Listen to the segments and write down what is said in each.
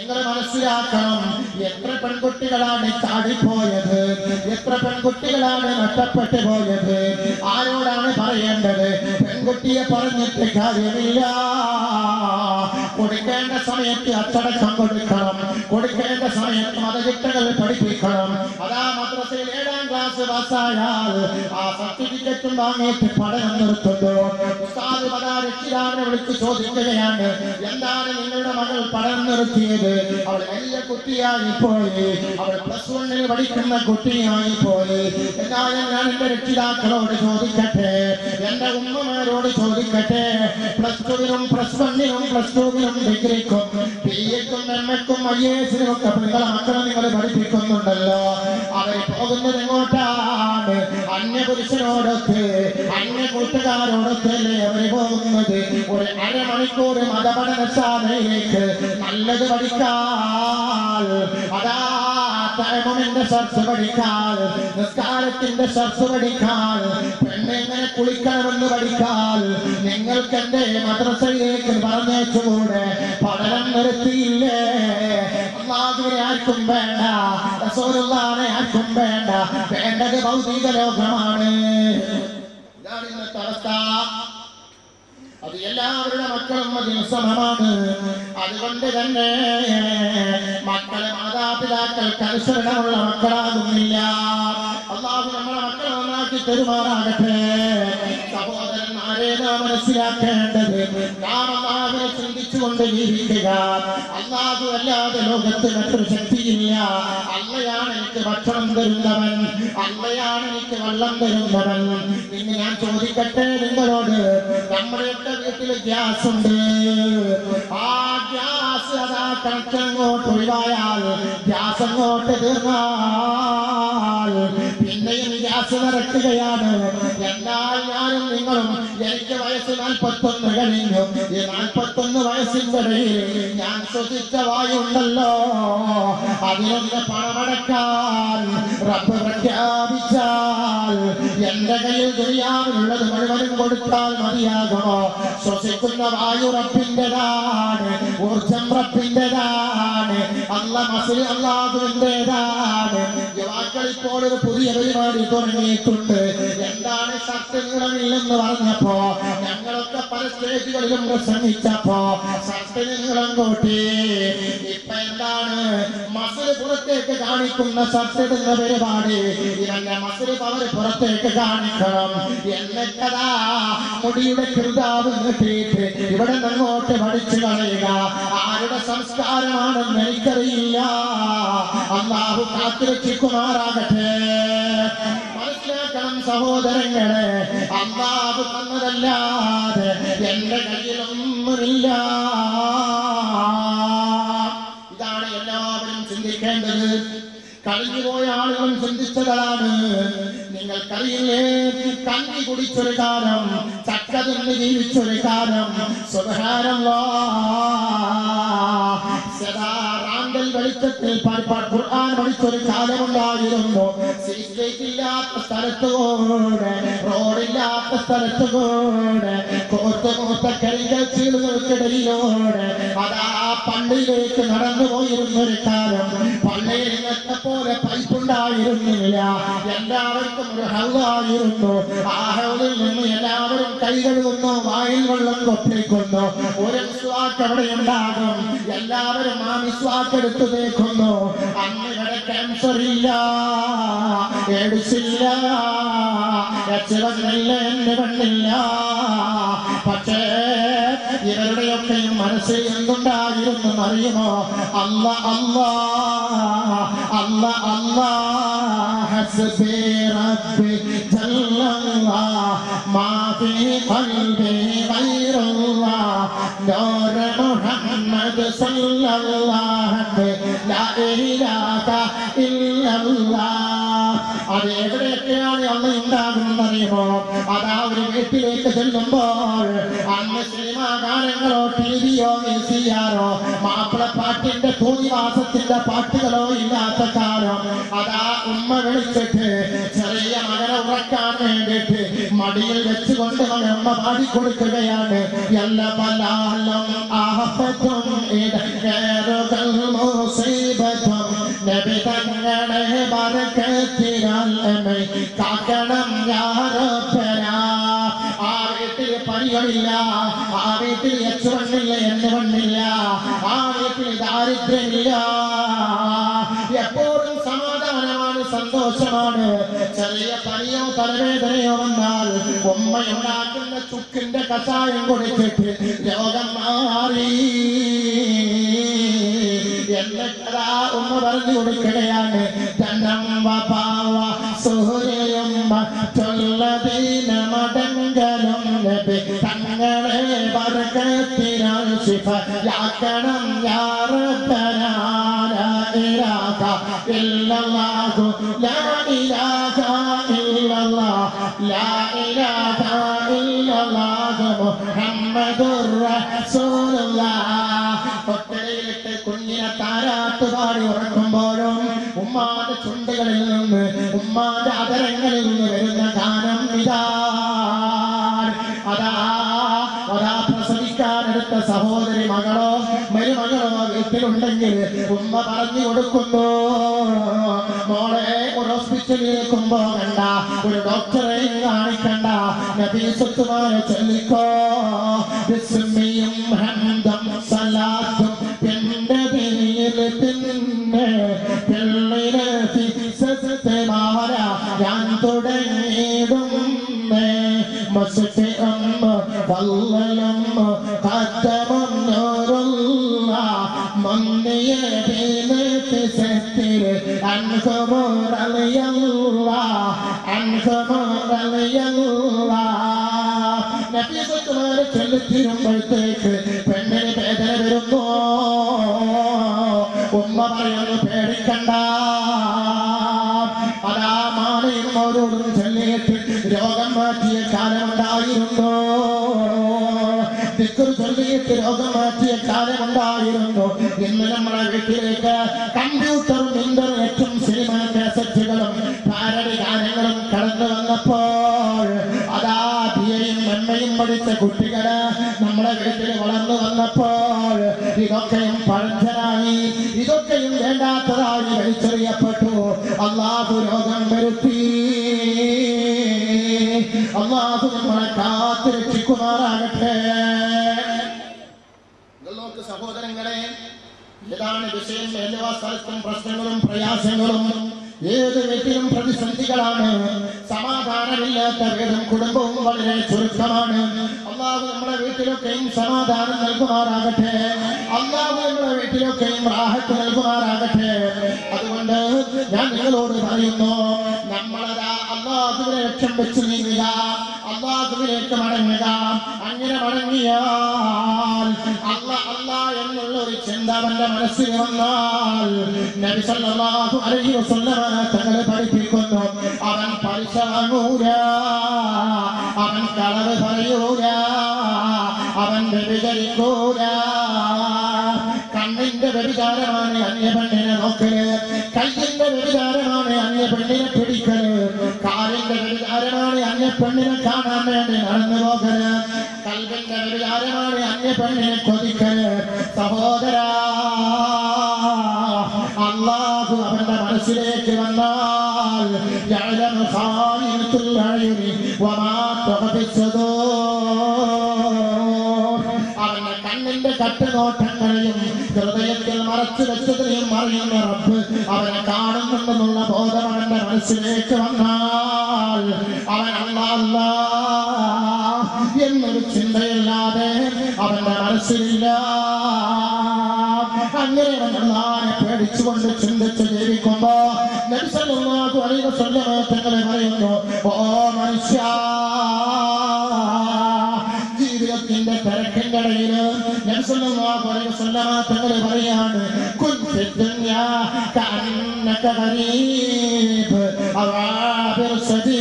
നിങ്ങൾ മനസ്സിലാക്കണം എത്ര പെൺകുട്ടികളാണ് ചാടിപ്പോയത് എത്ര പെൺകുട്ടികളാണ് നഷ്ടപ്പെട്ടു പോയത് ആരോടാണ് പറയേണ്ടത് പെൺകുട്ടിയെ പറഞ്ഞിട്ട് കാര്യമില്ല കൊടുക്കേണ്ട സമയത്ത് അച്ചടക്കം കൊടുക്കണം കൊടുക്കേണ്ട സമയത്ത് മതചിട്ടകൾ പഠിപ്പിക്കണം അതാ മദ്രസയിൽ ഏഴാം ക്ലാസ് പാസ്സായാൽ ആ സർട്ടിഫിക്കറ്റും വാങ്ങിയിട്ട് പഠനം നിർത്തുന്നു ഉസ്താദ് പതാ രക്ഷിതാവിനെ വിളിച്ച് ചോദിക്കുകയാണ് എന്താണ് നിങ്ങളുടെ മകൾ പഠനം നിർത്തിയത് അവൾ വലിയ കുട്ടിയായി പോയി അവൾ പ്ലസ് വണ്ണിൽ പഠിക്കുന്ന കുട്ടിയായി പോയി എന്നാലും ഞാൻ എന്റെ രക്ഷിതാക്കളോട് ചോദിക്കട്ടെ എന്റെ ഉമ്മമാരോട് ചോദിക്കട്ടെ പ്ലസ് ടുവിനും പ്ലസ് വണ്ണിനും പ്ലസ് ടുവിനും ഡിഗ്രിക്കും പി എക്കും എം എക്കും ഐ എസിനും ഒക്കെ നിങ്ങളെ മക്കളെ നിങ്ങൾ പഠിപ്പിക്കുന്നുണ്ടല്ലോ അവർ പോകുന്നത് എങ്ങോട്ടാണ് അന്യ പുരുഷനോടൊത്ത് അന്യ കൂട്ടുകാരോടൊത്തല്ലേ അവർ പോകുന്നത് ഒരു അരമണിക്കൂർ മതപഠനശാലയിലേക്ക് നല്ലത് പഠിക്കാൻ അതാ തൈമമിന്റെ ഷർട്ട് പഠിക്കാൻ നിസ്കാരത്തിന്റെ ഷർട്ട് പഠിക്കാൻ പെണ്ണെങ്ങനെ കുളിക്കണമെന്ന് പഠിക്കാൻ നിങ്ങൾക്ക് എന്റെ മദ്രസയിലേക്ക് പറഞ്ഞേച്ചുകൂടെ പഠനം നിർത്തിയില്ലേ അള്ളാഹുവിനെ ആർക്കും വേണ്ട റസൂലുള്ളാഹിനെ ആർക്കും വേണ്ട വേണ്ടത് ഭൗതിക ലോകമാണ് ഇതാണ് ഇന്നത്തെ അവസ്ഥ അത് എല്ലാവരുടെ മക്കളും അതിന് സമമാണ് അതുകൊണ്ട് തന്നെ മക്കളെ മാതാപിതാക്കൾക്ക് അനുസരണമുള്ള മക്കളാകുന്നില്ല അള്ളാഹു നമ്മളെ മക്കളെ നന്നാക്കി തെരുമാറാകട്ടെ സഹോദരന്മാരെ നാം മനസ്സിലാക്കേണ്ടത് നാം അള്ളാഹുവിനെ ചിന്തിച്ചുകൊണ്ട് ജീവിക്കുക അള്ളാഹു അല്ലാതെ ലോകത്ത് മറ്റൊരു ശക്തിയില്ല അള്ളയാണ് എനിക്ക് ഭക്ഷണം തരുന്നവൻ അള്ളയാണ് എനിക്ക് വെള്ളം തരുന്നവൻ ഇന്ന് ഞാൻ ചോദിക്കട്ടെ നിങ്ങളോട് നമ്മുടെയൊക്കെ വീട്ടിൽ ഗ്യാസ് ഉണ്ട് ആ ഗ്യാസ് അതാ കണക്ഷൻ അങ്ങോട്ട് ഒഴിവായാൽ ഗ്യാസ് അങ്ങോട്ട് തീർന്നാൽ പിന്നെയും ഗ്യാസ് നിറയ്ക്കുകയാണ് എന്നാൽ ഞാനും നിങ്ങളും എനിക്ക് വയസ്സ് നാൽപ്പത്തൊന്ന് കഴിഞ്ഞു ഈ നാൽപ്പത്തൊന്ന് വയസ്സിന്റെ ഇടയിൽ ഞാൻ ശ്വസിച്ച വായുണ്ടല്ലോ അതിനൊന്ന് പണമടക്കാൻ റബ്ബ് പ്രഖ്യാപിച്ചാൽ എന്റെ കയ്യിൽ ദുനിയാവിലുള്ളത് മുഴുവനും കൊടുത്താൽ മതിയാകുമോ ശ്വസിക്കുന്ന വായു റബ്ബിൻ്റെതാണ് ഊർജം റബ്ബിൻ്റെതാണ് അല്ല മസിൽ അള്ളാഹുവിൻ്റെതാണ് യുവാക്കൾ ഇപ്പോൾ ഒരു പുതിയ പരിപാടി തുടങ്ങിയിട്ടുണ്ട് എന്താണ് ഷർട്ട് നീളമില്ലെന്ന് പറഞ്ഞപ്പോ ഞങ്ങളൊക്കെ പല സ്റ്റേജുകളിലും പ്രസംഗിച്ചപ്പോ ഷർട്ട് നീളം കൂട്ടി ഇപ്പൊ എന്താണ് മസിൽ പുറത്തേക്ക് കാണിക്കുന്ന ഷർട്ട് ഇടുന്ന പരിപാടി ഇവന്റെ മസിൽ പവർ പുറത്തേക്ക് കാണിക്കണം എന്നിട്ടതാ മുടിയുടെ കൃതാവ് നീട്ടിയിട്ട് ഇവിടെ നിന്നോട്ട് പഠിച്ചു കളയുക ആരുടെ സംസ്കാരമാണെന്ന് എനിക്കറിയില്ല അള്ളാഹു കാത്തുരക്ഷിക്കുമാറാകട്ടെ മനസ്സിലാക്കണം സഹോദരങ്ങളെ അള്ളാഹു തന്നതല്ലാതെ എന്റെ കയ്യിലൊന്നുമില്ല ഇതാണ് എല്ലാവരും ചിന്തിക്കേണ്ടത് കഴിഞ്ഞുപോയ ആളുകളും ചിന്തിച്ചതാണ് നിങ്ങൾക്കറിയില്ലേ കഞ്ഞി കുടിച്ചൊരു കാലം ചക്ക തിന്ന് ജീവിച്ചൊരു കാലം സുബഹാനല്ലാ സദാ റാന്തൽ വെളിച്ചത്തിൽ പ- പ- ഖുർആൻ പഠിച്ചൊരു കാലമുണ്ടായിരുന്നു സീറ്റ് ഇല്ലാത്ത സ്ഥലത്തുകൂടെ റോഡില്ലാത്ത സ്ഥലത്തുകൂടെ കോത്ത് മൂത്ത കരികൾ ചീളുകൾക്കിടയിലൂടെ അതാ പള്ളിയിലേക്ക് നടന്നു പോയിരുന്നൊരു കാലം പള്ളിയിൽ ഇന്നത്തെ പോലെ പൈപ്പ് ഉണ്ടായിരുന്നില്ല എല്ലാവർക്കും ഒരു ഹൗലായിരുന്നു ആ ഹൗലിൽ നിന്ന് എല്ലാവരും കൈ കഴുകുന്നു വായിൽ വെള്ളം കൊപ്പിക്കുന്നു ഒരു മിസ്വാക്ക് അവിടെ ഉണ്ടാകും എല്ലാവരും ആ മിസ്വാക്ക് എടുത്തു തേക്കുന്നു അന്ന് ഇവിടെ ക്യാൻസർ ഇല്ല എയ്ഡ്സ് ഇല്ല എച്ച് വന്നില്ല എന്ന് വന്നില്ല പക്ഷേ ഇവരുടെയൊക്കെയും മനസ്സിൽ എന്തുണ്ടായിരുന്നു അറിയുമോ അല്ല അല്ല അല്ല അല്ല ഹസ്ബി റബ്ബി ജല്ലല്ലാ മാ ഫീ ഖൽബി ഗൈറുല്ലാ നൂർ മുഹമ്മദ് സല്ലല്ലാഹു ലാ ഇലാഹ ഇല്ലല്ലാ അത് എവിടെയൊക്കെയാണ് അന്ന് ഉണ്ടാകുന്നത് അറിയുമോ അതാ ഒരു വീട്ടിലേക്ക് ചെല്ലുമ്പോൾ അന്ന് സിനിമാ ഗാനങ്ങളോ ടി വിയോ സിയാറോ മാപ്പിളപ്പാട്ടിന്റെ തോന്നിവാസത്തിന്റെ പാട്ടുകളോ ഇല്ലാത്ത കാലം അതാ ഉമ്മ വിളിച്ചിട്ട് ചെറിയ മകനെ ഉറക്കാൻ വേണ്ടിയിട്ട് മടിയിൽ വെച്ചുകൊണ്ട് മകൻ ഉമ്മ പാടിക്കൊടുക്കുകയാണ് എല്ലാ പലാലും ആഹത്തും ഇടകേറുകൾ തങ്ങളെ ബറക്കത്തിനാൽ നമ്മെ കാക്കണം യാറപ്പന ആ വീട്ടിൽ പണികളില്ല ആ വീട്ടിൽ എച്ച് വണ്ണില്ല എന്ന് വണ്ണില്ല ആ വീട്ടിൽ ദാരിദ്ര്യമില്ല എപ്പോഴും സമാധാനമാണ് സന്തോഷമാണ് ചെറിയ പനിയോ തലവേദനയോ വന്നാൽ ഉമ്മയുണ്ടാക്കുന്ന ചുക്കിന്റെ കഷായം കൊടുത്തിട്ട് രോഗം മാറി എന്നിട്ടതാ ഉമ്മ പറഞ്ഞു കൊടുക്കുകയാണ് തന്നം പാവ സൂര്യയും മറ്റുള്ളതീന മടങ്കലും നബി തങ്ങളെ വർഗത്തിനാൽ ശിഫയാക്കണം യാറബനാ ലാ ഇലാഹ ഇല്ലല്ലാഹു ലാ ഇലാഹ ഇല്ലല്ലാഹ് ലാ ഇലാഹ ഇല്ലല്ലാഹു മുഹമ്മദുർ റസൂലുള്ളാഹ് ഒട്ടരയിലിട്ട് കുഞ്ഞിനെ താരാട്ട് പാടി ഉറക്കുമ്പോഴും ഉമ്മാന്റെ ചുണ്ടുകളിൽ നിന്ന് ഉമ്മാന്റെ അതരങ്ങളിൽ നിന്ന് വരുന്ന ഗാനം ഇതാ അതാ അതാ പ്രസവിക്കാനെടുത്ത സഹോദരി മകളോ മരുമകളോ വീട്ടിലുണ്ടെങ്കിൽ ഉമ്മ പറഞ്ഞു കൊടുക്കുന്നു മോളെ ഒരു ഹോസ്പിറ്റലിലേക്കും പോകണ്ട ഒരു ഡോക്ടറെയും കാണിക്കണ്ട നബീസത്തുമായ ചൊല്ലിക്കോ ബിസ്മിയും ഹംദം സലാത്തും എന്റെ പേരിൽ പിന്നെ പിള്ളിന് ഫിസത്തെ മാറ ഞാൻ തുടങ്ങിയിടുന്നേ മസ്ഫിഅം വല്ലലം ഖദ്ദമം നൂറുള്ള മന്ദിയ ബിന് ഫിസത്തിൽ അൻഹും റളിയല്ല അൻഹും റളിയല്ല നബീസത്തുമാരെ ചൊല്ലിത്തീരുമ്പോഴത്തേക്ക് പെണ്ണിന് വേദന വരുന്നു ഉമ്മ പറയുന്നു പേടിക്കണ്ട അതാ മാണയും ഓരോടും ചൊല്ലിയിട്ട് രോഗം മാറ്റിയ കാലമുണ്ടായിരുന്നു ദിക്കർ ചൊല്ലിയിട്ട് രോഗം മാറ്റിയ കാലമുണ്ടായിരുന്നു ഇന്ന് നമ്മളെ വീട്ടിലേക്ക് കമ്പ്യൂട്ടറും ഇന്റർനെറ്റും സിനിമ കാസറ്റുകളും പാരടി ഗാനങ്ങളും കടന്നു വന്നപ്പോൾ അതാ ബിയയും എമ്മയും പഠിച്ച കുട്ടികള് നമ്മുടെ വീട്ടിൽ വളർന്നു വന്നപ്പോൾ ഇതൊക്കെയും പഴഞ്ചനായി ഇതൊക്കെയും വേണ്ടാത്തതായി വലിച്ചെറിയപ്പെട്ടു അള്ളാഹു രോഗം വരുത്തി അള്ളാഹു നമ്മളെ കാത്തു രക്ഷിക്കുമാറാകട്ടെ നിങ്ങൾ നോക്ക് സഹോദരങ്ങളെ ഏതാണ് വിഷയം എല്ലാ സ്ഥലത്തും പ്രശ്നങ്ങളും പ്രയാസങ്ങളും ഏത് വീട്ടിലും പ്രതിസന്ധികളാണ് സമാധാനമില്ലാത്ത വീടും കുടുംബവും വളരെ ചുരുക്കമാണ് അള്ളാഹു നമ്മുടെ വീട്ടിലൊക്കെയും സമാധാനം നൽകുമാറാകട്ടെ അള്ളാഹു നമ്മുടെ വീട്ടിലൊക്കെയും റാഹത്ത് നൽകുമാറാകട്ടെ അതുകൊണ്ട് ഞാൻ നിങ്ങളോട് പറയുന്നു നമ്മളതാ അള്ളാഹുവിനെ ലക്ഷ്യം വെച്ച് നീങ്ങുക അള്ളാഹുവിലേക്ക് മടങ്ങുക അങ്ങനെ മടങ്ങിയാൽ അല്ല അല്ല എന്നുള്ള ഒരു ചിന്ത അവന്റെ മനസ്സിൽ വന്നാൽ നബി സല്ലല്ലാഹു അലൈഹി വസല്ലമ തങ്ങളെ പഠിപ്പിക്കുന്നു അവൻ പലിശ വാങ്ങൂല അവൻ കളവ് പറയൂല അവൻ വ്യഭിചരിക്കൂല കണ്ണിന്റെ വ്യഭിചാരമാണ് അന്യ പെണ്ണിനെ നോക്കല് കയ്യിന്റെ വ്യഭിചാരമാണ് അന്യ പെണ്ണിനെ പിടിക്കല് കാലിന്റെ വ്യഭിചാരമാണ് അന്യ പെണ്ണിനെ കാണാൻ വേണ്ടി നടന്നു പോകല് കൽവിന്റെ വ്യഭിചാരമാണ് അന്യ പെണ്ണിനെ കൊതിക്കല് സഹോദരാ അള്ളാഹു അവന്റെ മനസ്സിലേക്ക് വന്നാൽ യഅലമു ഖായിനത്തുൽ അയുനി വമാ തുഖഫി സുദൂർ അവന്റെ കണ്ണിന്റെ കട്ടുനോട്ടങ്ങളെയും ഹൃദയത്തിൽ മറച്ചു വെച്ചതിനെയും അറിയുന്ന റബ്ബ് അവനെ കാണുന്നുണ്ടെന്നുള്ള ബോധം അവന്റെ മനസ്സിലേക്ക് വന്നാൽ അവൻ അല്ല എന്നൊരു ചിന്തയില്ലാതെ അവന്റെ മനസ്സിലില്ല അങ്ങനെ അവൻ അള്ളാനെ പേടിച്ചുകൊണ്ട് ചിന്തിച്ച് ജീവിക്കുമ്പോ നബിസല്ലാഹു അലൈഹി വസല്ലമ തങ്ങളെ പറയുന്നു ഓ മനുഷ്യ ജീവിതത്തിന്റെ തിരക്കിന്റെ ഇടയിൽ നബിസല്ലാഹു അലൈഹി വസല്ലമ തങ്ങളെ പറയാണ് കുൻ ഫി ദുനിയാ കഅന്നക ഗരീബ് അവ ആബിർ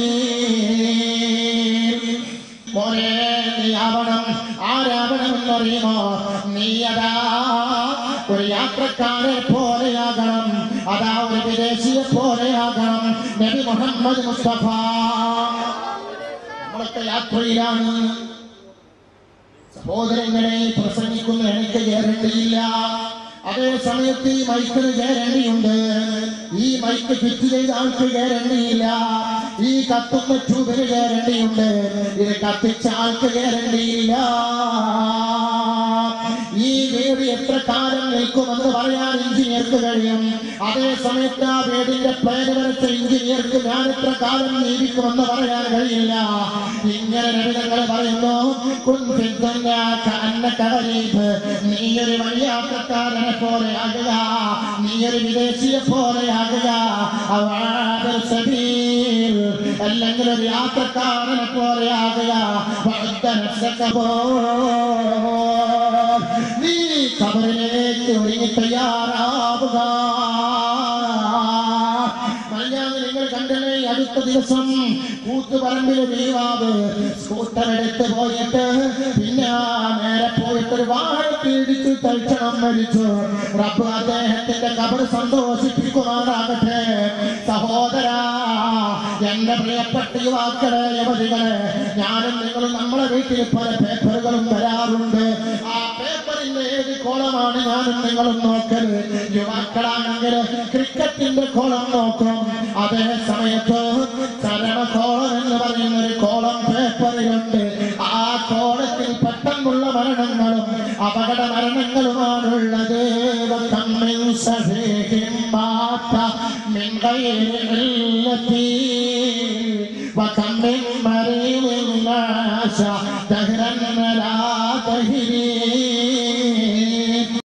സബീൽ മോനെ നീ ആവണം ആരാവണം എന്നറിയുമോ നീ അതാ ഒരു യാത്രക്കാരെ പോലെയാകണം അതാ ഒരു വിദേശിയെ പോലെയാകണം നബി മുഹമ്മദ് മുസ്തഫ നമ്മളൊക്കെ യാത്രയിലാണ് സഹോദരങ്ങളെ പ്രസംഗിക്കുന്ന എനിക്ക് ഗ്യാരണ്ടിയില്ല അതേ സമയത്ത് ഈ മൈക്കിന് ഗ്യാരണ്ടിയുണ്ട് ഈ മൈക്ക് ഫിറ്റ് ചെയ്ത ആൾക്ക് ഗ്യാരണ്ടിയില്ല ഈ കത്തുന്ന ട്യൂബിന് ഗ്യാരണ്ടിയുണ്ട് ഇത് കത്തിച്ച ആൾക്ക് ഗ്യാരണ്ടിയില്ല ഈ വീട് എത്ര കാലം നിൽക്കുമെന്ന് പറയാൻ എഞ്ചിനീയർക്ക് കഴിയും അതേ സമയത്ത് ആ വീടിന്റെ പ്ലാൻ വരച്ച എഞ്ചിനീയർക്ക് ഞാൻ എത്ര കാലം ജീവിക്കുമെന്ന് പറയാൻ കഴിയില്ല ഇങ്ങനെ രവിതങ്ങൾ പറയുന്നു കുൻഫിദ്ദുന്യ കഅന്നക ഗരീബ്. നീയൊരു വഴിയാത്രക്കാരനെ പോലെ ആകുക നീയൊരു വിദേശിയെ പോലെ ആകുക അവാബിർ സബീൽ. അല്ലെങ്കിൽ ഒരു യാത്രക്കാരനെ പോലെ ആകുക വഅദ്ദ നഫ്സക പോ. നീ കബറിലേക്ക് ഒരുങ്ങി തയ്യാറാവുക മഞ്ഞാന്ന് നിങ്ങൾ കണ്ടല്ലേ അടുത്ത ദിവസം കൂത്തുപറമ്പിൽ വീവാവ് സ്കൂട്ടർ എടുത്ത് പോയിട്ട് പിന്നെ ആ നേരെ പോയിട്ട് ഒരു വാഴക്ക് ഇടിച്ച് തൽക്ഷണം മരിച്ചു റബ്ബ് അദ്ദേഹത്തിന്റെ കബർ സന്തോഷിപ്പിക്കുമാറാകട്ടെ സഹോദര എന്റെ പ്രിയപ്പെട്ട യുവാക്കളെ യുവതികളെ ഞാനും നിങ്ങളും നമ്മളെ വീട്ടിൽ പല പേപ്പറുകളും വരാറുണ്ട് ആ പേപ്പറിന്റെ ഏത് കോളമാണ് ഞാനും നിങ്ങളും നോക്കൽ യുവാക്കളാണെങ്കിൽ ക്രിക്കറ്റിന്റെ കോളം നോക്കും അതേ സമയത്ത് ചരമകോളം എന്ന് പറയുന്ന ഒരു കോളം പേപ്പറിലുണ്ട് ആ കോളത്തിൽ പെട്ടെന്നുള്ള മരണങ്ങളും അപകട മരണങ്ങളുമാണുള്ളത് وكم من سفيه مات من غير علة وكم من مريض ناس